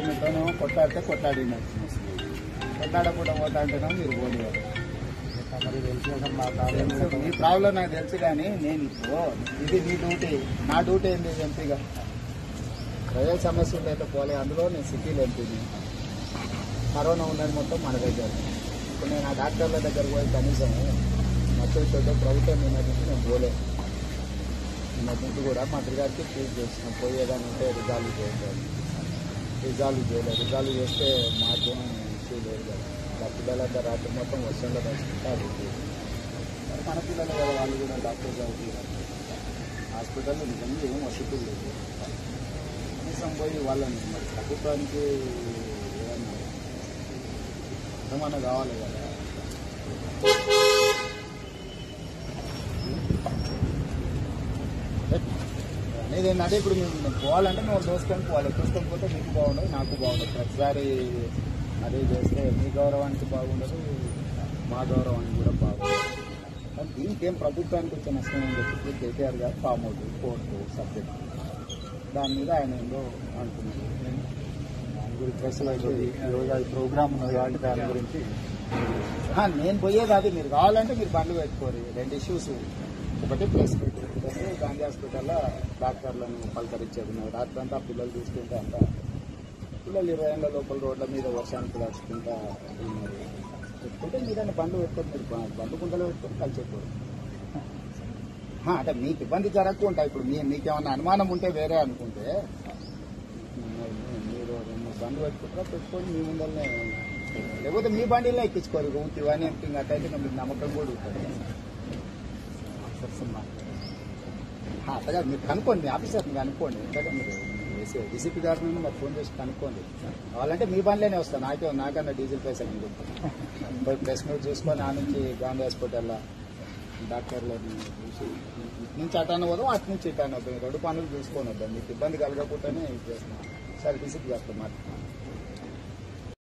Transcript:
మీతోనేమో కొట్లాడితే కొట్లాడినట్టు కొట్లాడకుండా పోతా అంటేనో మీరు పోనివారు మరి తెలిసిన మా ప్రాబ్లం తెలుసు, మీ ప్రాబ్లం నాకు తెలుసు కానీ నేను ఇప్పుడు ఇది మీ డ్యూటీ నా డ్యూటీ ఏంది ఎంపీగా ప్రజల సమస్యలు అయితే పోలే అందులో నేను సిటీలో ఎంపీని కరోనా ఉన్నది మొత్తం మన దగ్గర ఇప్పుడు నేను ఆ డాక్టర్ల దగ్గర పోయి కనీసం మద్దతు ప్రభుత్వం నిన్నటి నుంచి నేను పోలే నిన్నటి నుంచి కూడా మంత్రి గారికి ట్వీట్ చేసిన పోయేదాన్ని ఉంటే రిజాల్వ్ చేయాలి రిజాల్వ్ చేయలేదు రిజాల్వ్ చేస్తే మాకేం ఇష్యూ లేదు కదా మా పిల్లలంతా రాత్రి మొత్తం వర్షంలో కలుసుకుంటారు మరి మన పిల్లలు కదా వాళ్ళు కూడా డాక్టర్ చదువుతున్నారు హాస్పిటల్లో నిజంగా ఏం వసతులు లేదు కనీసం పోయి వాళ్ళని మరి ప్రభుత్వానికి ఏమన్నా ఏమన్నా కావాలి కదా అనేది ఏంటంటే ఇప్పుడు మేము పోవాలంటే మేము దోసుకొని పోవాలి దోసుకొని పోతే మీకు బాగుండదు నాకు బాగుండదు ప్రతిసారి అదే చేస్తే మీ గౌరవానికి బాగుండదు మా గౌరవానికి కూడా బాగుండదు కానీ దీనికి ఏం ప్రభుత్వానికి వచ్చే నష్టం ఏం చెప్పి కేటీఆర్ గారు ఫామ్ అవుట్ కోర్టు సబ్జెక్ట్ దాని మీద ఆయన ఏందో అంటున్నారు దాని గురించి ప్రెస్లో అయితే ఈరోజు అది ప్రోగ్రామ్ ఉన్నది కాబట్టి దాని గురించి ఆ, నేను పోయేది అది మీరు కావాలంటే మీరు బండ్లు పెట్టుకోరు రెండు ఇష్యూస్ ఒకటి ప్లస్ ప్లస్ గాంధీ హాస్పిటల్లో డాక్టర్లను పలకరించేది ఉన్నది రాత్రి అంతా పిల్లలు తీసుకుంటే అంతా పిల్లలు ఇరవై ఏళ్ళ లోపల రోడ్ల మీద వర్షానికి దాచుకుంటా ఉన్నారు పెట్టుకుంటే మీరైనా బండ్లు పెట్టుకొని మీరు బ- బండ్లు కుండలు పెట్టుకొని కలిసేపోరు ఆ, అంటే మీకు ఇబ్బంది జరగకుండా ఇప్పుడు మీ మీకేమన్నా అనుమానం ఉంటే వేరే అనుకుంటే మీ- మీ- మీరు రెండు బండ్లు పెట్టుకుంటారా పెట్టుకొని మీ ముందరనే లేకపోతే మీ బండిలో ఎక్కించుకోరు ఊటి ఇవన్నీ ఎంపింగ్ అట్టయితే ఇంకా మీకు నమ్మకం కూడా ఉంటుంది ఆ, అట్టగా మీరు కనుక్కోండి మీ ఆఫీసర్ని కనుక్కోండి ఎందుకంటే మీరు డీసీపీ గారిని మరి ఫోన్ చేసి కనుక్కోండి కావాలంటే మీ బండిలోనే వస్తాను నాకే నాకన్నా డీజిల్ పైసలు ఎందుకు పోయి ప్రెస్ మీట్ చూసుకొని ఆ నుంచి గాంధీ హాస్పిటల్లో డాక్టర్లని చూసి ఇటు నుంచి అటాను పోదాం అటు నుంచి ఇటాను వద్దాం ఈ రెండు పనులు చూసుకొని వద్దాం మీకు ఇబ్బంది కలగకుండానే ఇది చేస్తున్నాం సరే డీసీపీ గారితో మాట్లాడుతున్నాను